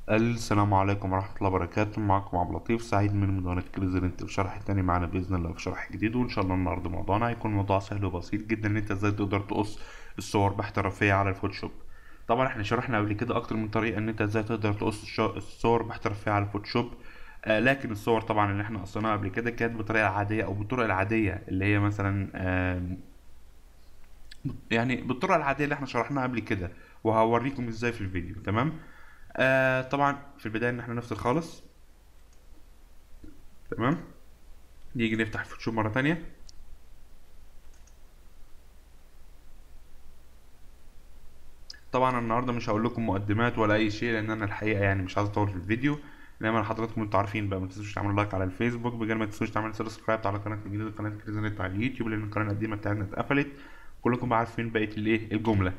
السلام عليكم ورحمة الله وبركاته معكم عبد اللطيف سعيد من مدونة كريزنت في شرح تاني معانا بإذن الله في شرح جديد وإن شاء الله النهاردة موضوعنا هيكون موضوع سهل وبسيط جدا إن أنت إزاي تقدر تقص الصور باحترافية على الفوتوشوب طبعا احنا شرحنا قبل كده أكتر من طريقة إن أنت إزاي تقدر تقص الش- الصور باحترافية على الفوتوشوب آه لكن الصور طبعا اللي احنا قصيناها قبل كده كانت بالطريقة العادية أو بالطرق العادية اللي هي مثلا آم، يعني بالطرق العادية اللي احنا شرحناها قبل كده وهوريكم ازاي في الفيديو تمام آه طبعا في البداية ان احنا نفصل خالص تمام نيجي نفتح الفوتوشوب مرة تانية طبعا النهارده مش هقول لكم مقدمات ولا اي شيء لان انا الحقيقه يعني مش عايز اطول في الفيديو انما حضراتكم انتوا عارفين بقى ما تنسوش تعملوا لايك على الفيسبوك بجد ما تنسوش تعملوا سبسكرايب على قناه الجديده قناه كريزنت على اليوتيوب لان القناه القديمه بتاعتنا اتقفلت كلكم بقى عارفين بقيه الايه الجمله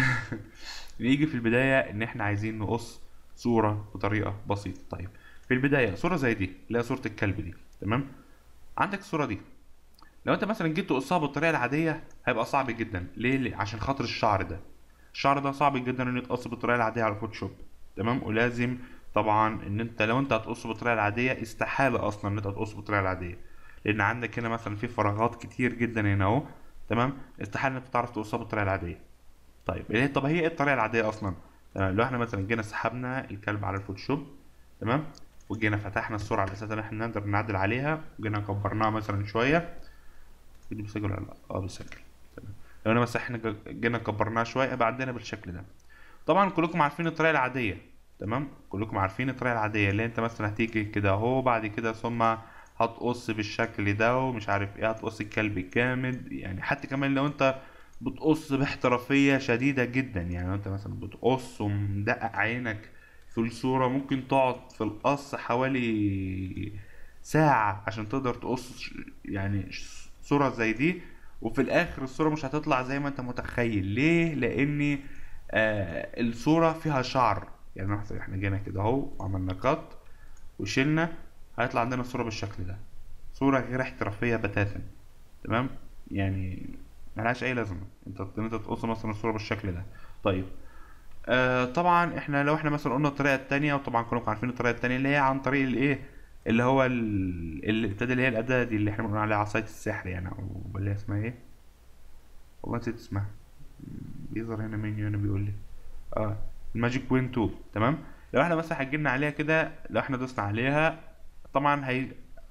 نيجي في البدايه ان احنا عايزين نقص صوره بطريقه بسيطه طيب في البدايه صوره زي دي اللي هي صوره الكلب دي تمام عندك الصوره دي لو انت مثلا جيت تقصها بالطريقه العاديه هيبقى صعب جدا ليه, ليه؟ عشان خاطر الشعر ده الشعر ده صعب جدا انه يتقص بالطريقه العاديه على الفوتوشوب تمام ولازم طبعا ان انت لو انت هتقصه بالطريقه العاديه استحاله اصلا ان انت تقصه بالطريقه العاديه لان عندك هنا مثلا في فراغات كتير جدا هنا اهو تمام استحاله ان انت تعرف تقصها بالطريقه العاديه طيب ايه طب هي ايه الطريقه العاديه اصلا تمام لو احنا مثلا جينا سحبنا الكلب على الفوتوشوب تمام وجينا فتحنا الصوره على اساس ان احنا نقدر نعدل عليها وجينا كبرناها مثلا شويه دي بيسجل ولا لا اه بيسجل تمام لو انا بس احنا ج- جينا كبرناها شويه يبقى عندنا بالشكل ده طبعا كلكم عارفين الطريقه العاديه تمام كلكم عارفين الطريقه العاديه اللي انت مثلا هتيجي كده اهو بعد كده ثم هتقص بالشكل ده ومش عارف ايه هتقص الكلب كامل يعني حتى كمان لو انت بتقص باحترافيه شديده جدا يعني لو انت مثلا بتقص ومدقق عينك في الصوره ممكن تقعد في القص حوالي ساعه عشان تقدر تقص ش- يعني ش- صوره زي دي وفي الاخر الصوره مش هتطلع زي ما انت متخيل ليه لان آه الصوره فيها شعر يعني مثلا احنا جينا كده اهو وعملنا كات وشلنا هيطلع عندنا الصوره بالشكل ده صوره غير احترافيه بتاتا تمام يعني ملهاش اي لازمه انت ان انت تقص مثلا الصوره بالشكل ده طيب آه طبعا احنا لو احنا مثلا قلنا الطريقه التانية وطبعا كلكم عارفين الطريقه التانية اللي هي عن طريق الايه اللي هو ال- اللي ابتدى اللي هي الاداه دي اللي احنا بنقول عليها عصايه السحر يعني او اللي هي اسمها ايه والله نسيت اسمها بيظهر هنا منيو هنا بيقول لي اه الماجيك بوينت 2 تمام لو احنا مثلا هجينا عليها كده لو احنا دوسنا عليها طبعا هي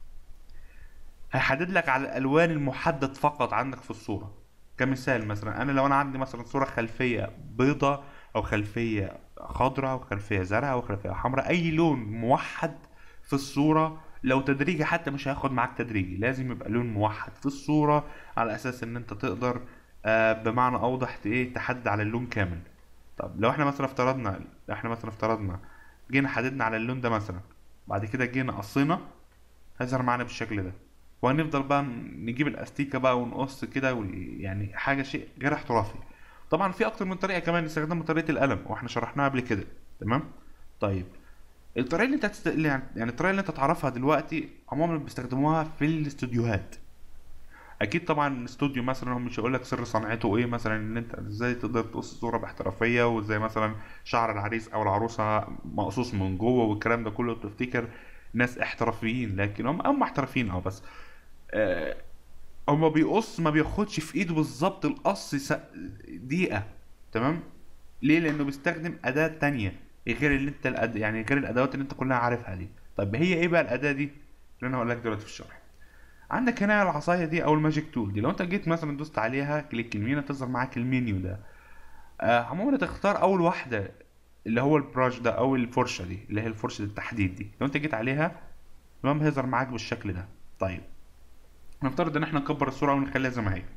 هيحدد لك على الالوان المحدد فقط عندك في الصوره كمثال مثلا انا لو انا عندي مثلا صوره خلفيه بيضة او خلفيه خضراء او خلفيه زرقاء او خلفيه حمراء اي لون موحد في الصوره لو تدريجي حتى مش هياخد معاك تدريجي لازم يبقى لون موحد في الصوره على اساس ان انت تقدر آه بمعنى اوضح ت- ايه تحدد على اللون كامل طب لو احنا مثلا افترضنا احنا مثلا افترضنا جينا حددنا على اللون ده مثلا بعد كده جينا قصينا هيظهر معانا بالشكل ده وهنفضل بقى نجيب الاستيكه بقى ونقص كده وال- يعني حاجه شيء غير احترافي طبعا في اكتر من طريقه كمان استخدام طريقه القلم واحنا شرحناها قبل كده تمام طيب الطريقه اللي انت هتست... يعني يعني الطريقه اللي انت تعرفها دلوقتي عموما بيستخدموها في الاستوديوهات اكيد طبعا الاستوديو مثلا هم مش هيقول لك سر صنعته ايه مثلا ان انت ازاي تقدر تقص صوره باحترافيه وازاي مثلا شعر العريس او العروسه مقصوص من جوه والكلام ده كله تفتكر ناس احترافيين لكن هم هم محترفين اه بس آه هما بيقص ما بياخدش في ايده بالظبط القص س- دقيقة تمام ليه لانه بيستخدم اداة تانية غير اللي انت الأد... يعني غير الادوات اللي انت كلها عارفها دي طب هي ايه بقى الاداة دي اللي انا هقول لك دلوقتي في الشرح عندك هنا العصاية دي او الماجيك تول دي لو انت جيت مثلا دوست عليها كليك يمين هتظهر معاك المنيو ده آه عموما تختار اول واحدة اللي هو البراش ده او الفرشة دي اللي هي الفرشة التحديد دي لو انت جيت عليها تمام هيظهر معاك بالشكل ده طيب نفترض ان احنا نكبر الصورة ونخليها زي ما هي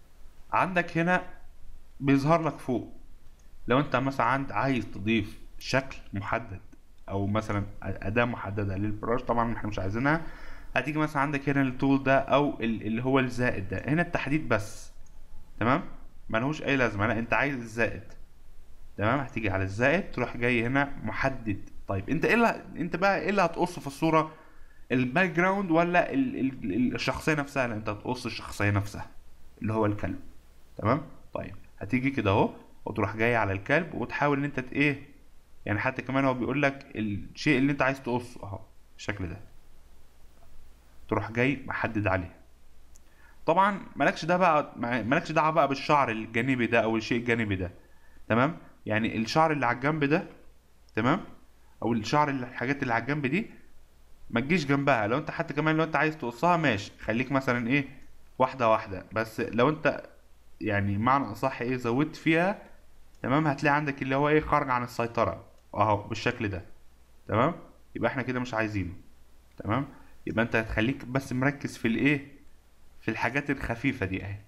عندك هنا بيظهر لك فوق لو انت مثلا عند عايز تضيف شكل محدد او مثلا اداة محددة للبراش طبعا احنا مش عايزينها هتيجي مثلا عندك هنا التول ده او ال- اللي هو الزائد ده هنا التحديد بس تمام ملهوش اي لازمة لا انت عايز الزائد تمام هتيجي على الزائد تروح جاي هنا محدد طيب انت ايه اللي انت بقى ايه اللي هتقصه في الصورة الباك جراوند ولا ال... ال... الشخصية نفسها لا انت هتقص الشخصية نفسها اللي هو الكلب تمام طيب هتيجي كده اهو وتروح جاي على الكلب وتحاول ان انت ت- ايه يعني حتى كمان هو بيقول لك الشيء اللي انت عايز تقصه اهو بالشكل ده تروح جاي محدد عليه طبعا مالكش ده بقى مالكش دعوه بقى بالشعر الجانبي ده او الشيء الجانبي ده تمام يعني الشعر اللي على الجنب ده تمام او الشعر اللي الحاجات اللي على الجنب دي ما تجيش جنبها لو انت حتى كمان لو انت عايز تقصها ماشي خليك مثلا ايه واحده واحده بس لو انت يعني معنى اصح ايه زودت فيها تمام هتلاقي عندك اللي هو ايه خارج عن السيطره اهو بالشكل ده تمام يبقى احنا كده مش عايزينه تمام يبقى انت هتخليك بس مركز في الايه في الحاجات الخفيفه دي اهي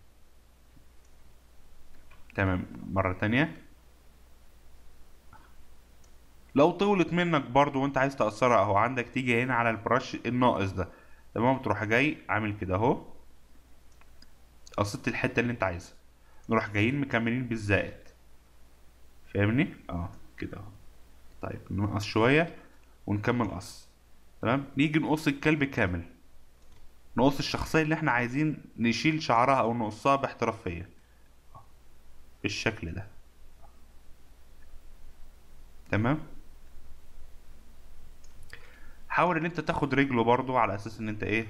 تمام مره تانية لو طولت منك برضو وانت عايز تقصرها اهو عندك تيجي هنا على البرش الناقص ده تمام تروح جاي عامل كده اهو قصيت الحته اللي انت عايزها نروح جايين مكملين بالزائد فاهمني اه كده اهو طيب ننقص شويه ونكمل قص تمام نيجي نقص الكلب كامل نقص الشخصيه اللي احنا عايزين نشيل شعرها او نقصها باحترافيه بالشكل ده تمام حاول ان انت تاخد رجله برضو على اساس ان انت ايه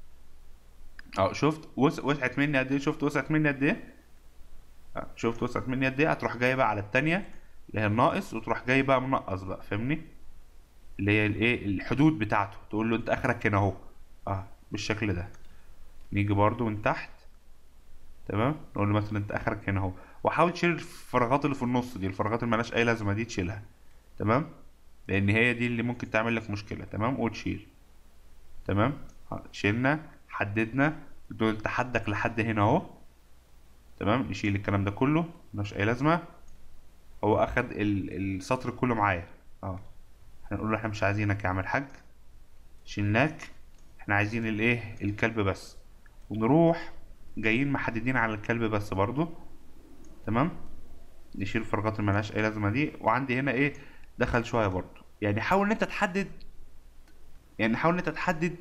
اه شفت وس... وسعت مني قد ايه شفت وسعت مني قد ايه آه، شفت وسعت مني قد ايه هتروح جاي بقى على التانية اللي هي الناقص وتروح جاي بقى منقص بقى فاهمني اللي هي الايه الحدود بتاعته تقول له انت اخرك هنا اهو اه بالشكل ده نيجي برضو من تحت تمام نقول له مثلا انت اخرك هنا اهو وحاول تشيل الفراغات اللي في النص دي الفراغات اللي ملهاش اي لازمه دي تشيلها تمام لان هي دي اللي ممكن تعمل لك مشكله تمام وتشيل تمام ها، شيلنا حددنا دول انت حدك لحد هنا اهو تمام نشيل الكلام ده كله ملوش اي لازمه هو اخد ال- السطر كله معايا اه احنا نقول له احنا مش عايزينك يا عم الحاج شلناك احنا عايزين الايه الكلب بس ونروح جايين محددين على الكلب بس برضو تمام نشيل الفراغات اللي ملهاش اي لازمه دي وعندي هنا ايه دخل شويه برضو يعني حاول ان انت تحدد يعني حاول ان انت تحدد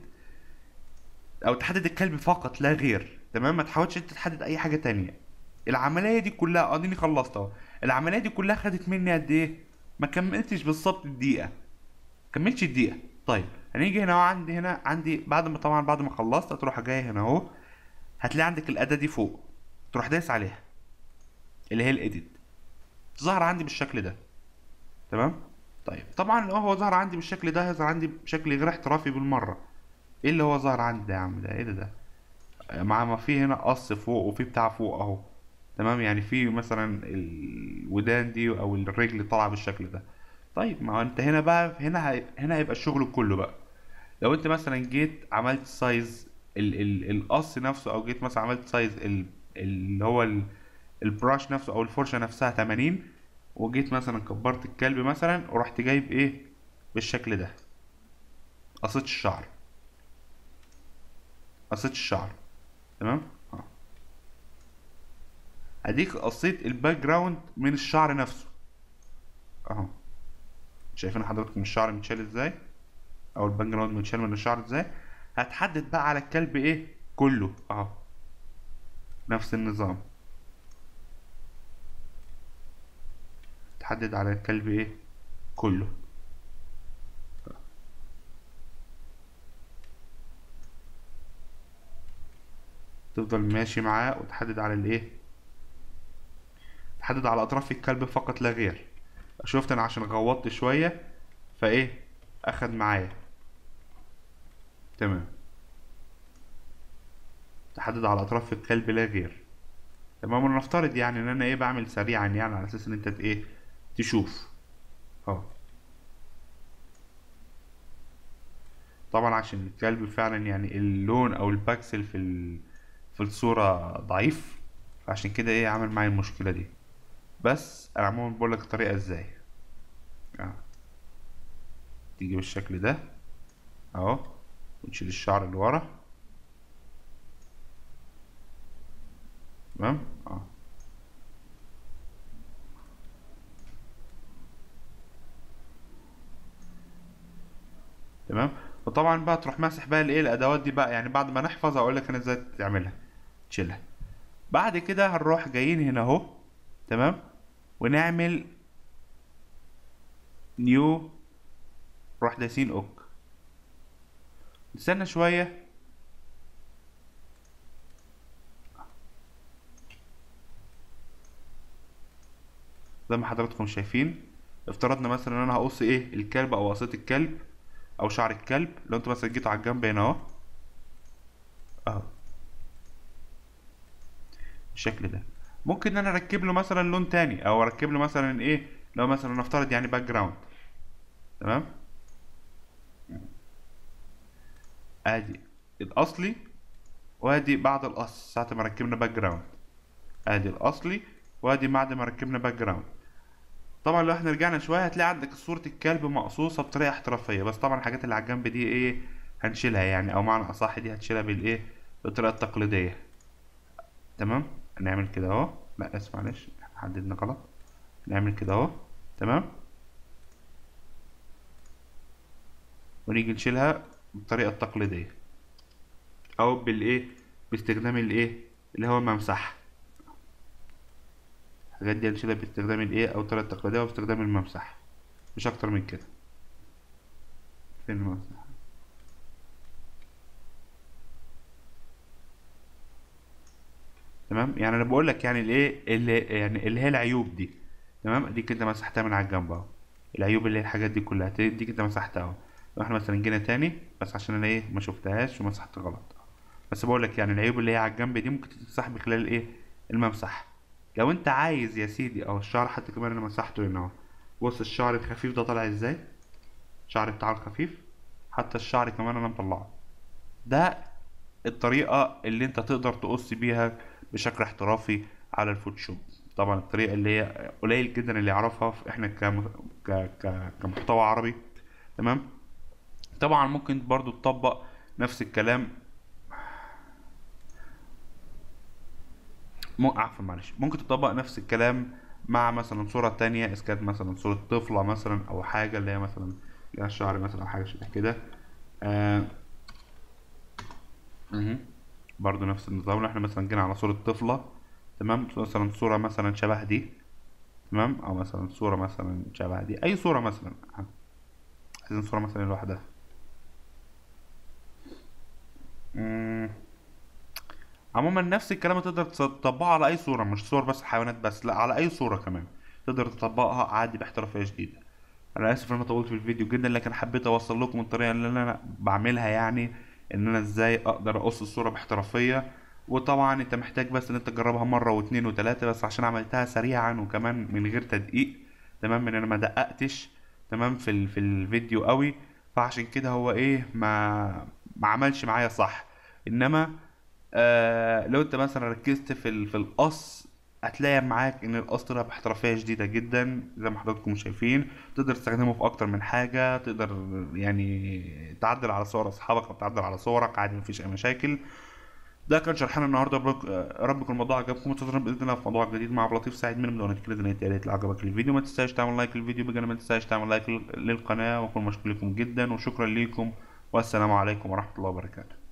او تحدد الكلب فقط لا غير تمام ما تحاولش انت تحدد اي حاجه تانية العمليه دي كلها اديني خلصت اهو العمليه دي كلها خدت مني قد ايه ما كملتش بالظبط الدقيقه كملتش الدقيقه طيب هنيجي هنا اهو عندي هنا عندي بعد ما طبعا بعد ما خلصت هتروح جاي هنا اهو هتلاقي عندك الاداه دي فوق تروح دايس عليها اللي هي الايديت ظهر عندي بالشكل ده تمام طيب طبعا لو هو ظهر عندي بالشكل ده هيظهر عندي بشكل غير احترافي بالمره ايه اللي هو ظهر عندي ده يا عم ده ايه ده ده مع ما في هنا قص فوق وفي بتاع فوق اهو تمام يعني في مثلا الودان دي او الرجل طالعه بالشكل ده طيب ما هو انت هنا بقى هنا هي... هنا هيبقى الشغل كله بقى لو انت مثلا جيت عملت سايز ال... ال... القص نفسه او جيت مثلا عملت سايز ال... اللي هو ال... البراش نفسه او الفرشه نفسها 80 وجيت مثلا كبرت الكلب مثلا ورحت جايب ايه بالشكل ده قصيت الشعر قصيت الشعر تمام اه اديك قصيت الباك جراوند من الشعر نفسه اهو شايفين حضراتكم الشعر متشال ازاي او الباك جراوند متشال من الشعر ازاي هتحدد بقى على الكلب ايه كله اهو نفس النظام تحدد على الكلب ايه كله تفضل ماشي معاه وتحدد على الايه تحدد على اطراف الكلب فقط لا غير شفت انا عشان غوطت شوية فايه اخد معايا تمام تحدد على اطراف الكلب لا غير تمام ونفترض يعني ان انا ايه بعمل سريعا يعني على اساس ان انت ايه تشوف اه طبعا عشان الكلب فعلا يعني اللون او البكسل في ال... في الصورة ضعيف فعشان كده ايه عمل معايا المشكلة دي بس انا عموما بقول لك الطريقة ازاي اه تيجي بالشكل ده اهو ونشيل الشعر اللي ورا تمام اه تمام وطبعا بقى تروح ماسح بقى الايه الادوات دي بقى يعني بعد ما نحفظ اقول لك انا ازاي تعملها تشيلها بعد كده هنروح جايين هنا اهو تمام ونعمل نيو نروح دايسين اوك نستنى شوية زي ما حضراتكم شايفين افترضنا مثلا ان انا هقص ايه الكلب او قصيت الكلب او شعر الكلب لو انتوا مثلا جيتوا على الجنب هنا اهو اهو بالشكل ده ممكن ان انا اركب له مثلا لون تاني او اركب له مثلا ايه لو مثلا نفترض يعني باك جراوند تمام ادي الاصلي وادي بعد القص ساعة ما ركبنا باك جراوند ادي الاصلي وادي بعد ما ركبنا باك جراوند طبعا لو احنا رجعنا شويه هتلاقي عندك صورة الكلب مقصوصة بطريقة احترافية بس طبعا الحاجات اللي على الجنب دي ايه هنشيلها يعني او معنى اصح دي هتشيلها بالايه بالطريقة التقليدية تمام نعمل كده اهو لا اسف معلش احنا حددنا غلط نعمل كده اهو تمام ونيجي نشيلها بالطريقة التقليدية او بالايه باستخدام الايه اللي هو الممسح الحاجات دي هنشيلها باستخدام الايه او الطريقة التقليدية وباستخدام الممسح مش اكتر من كده فين الممسح تمام يعني انا بقول لك يعني الايه اللي يعني اللي هي العيوب دي تمام دي كده مسحتها من على الجنب اهو العيوب اللي هي الحاجات دي كلها دي كده مسحتها اهو لو احنا مثلا جينا تاني بس عشان انا ايه ما شفتهاش ومسحت غلط بس بقول لك يعني العيوب اللي هي على الجنب دي ممكن تتمسح بخلال الايه الممسح لو انت عايز يا سيدي او الشعر حتى كمان انا مسحته هنا اهو بص الشعر الخفيف ده طالع ازاي الشعر بتاعه الخفيف حتى الشعر كمان انا مطلعه ده الطريقة اللي انت تقدر تقص بيها بشكل احترافي على الفوتوشوب طبعا الطريقة اللي هي قليل جدا اللي يعرفها في احنا كم... ك... ك... كمحتوى عربي تمام طبعا ممكن برضو تطبق نفس الكلام م... عفوا معلش ممكن تطبق نفس الكلام مع مثلا صورة تانية إذا كانت مثلا صورة طفلة مثلا أو حاجة اللي هي مثلا لها شعر مثلا أو حاجة شبه كده آه... مهم. برضو نفس النظام لو احنا مثلا جينا على صورة طفلة تمام مثلا صورة مثلا شبه دي تمام أو مثلا صورة مثلا شبه دي أي صورة مثلا عايزين صورة مثلا لوحدها مم. عموما نفس الكلام تقدر تطبقه على اي صورة مش صور بس حيوانات بس لا على اي صورة كمان تقدر تطبقها عادي باحترافية شديدة انا اسف ان انا طولت في الفيديو جدا لكن حبيت اوصل لكم الطريقة اللي انا بعملها يعني ان انا ازاي اقدر اقص الصورة باحترافية وطبعا انت محتاج بس ان انت تجربها مرة واتنين وتلاتة بس عشان عملتها سريعا وكمان من غير تدقيق تمام ان انا ما دققتش تمام في ال... في الفيديو قوي فعشان كده هو ايه ما ما عملش معايا صح انما آه لو انت مثلا ركزت في ال... في القص هتلاقي معاك ان القص طلع باحترافيه شديده جدا زي ما حضراتكم شايفين تقدر تستخدمه في اكتر من حاجه تقدر يعني تعدل على صور اصحابك او تعدل على صورك عادي مفيش اي مشاكل ده كان شرحنا النهارده رب رب يكون الموضوع عجبكم وانتظرونا باذن الله في موضوع جديد مع عبد اللطيف سعيد من مدونة كده زي يا ريت لو عجبك الفيديو ما تنساش تعمل لايك للفيديو بجانب ما تنساش تعمل لايك للقناه واكون مشكور لكم جدا وشكرا ليكم والسلام عليكم ورحمه الله وبركاته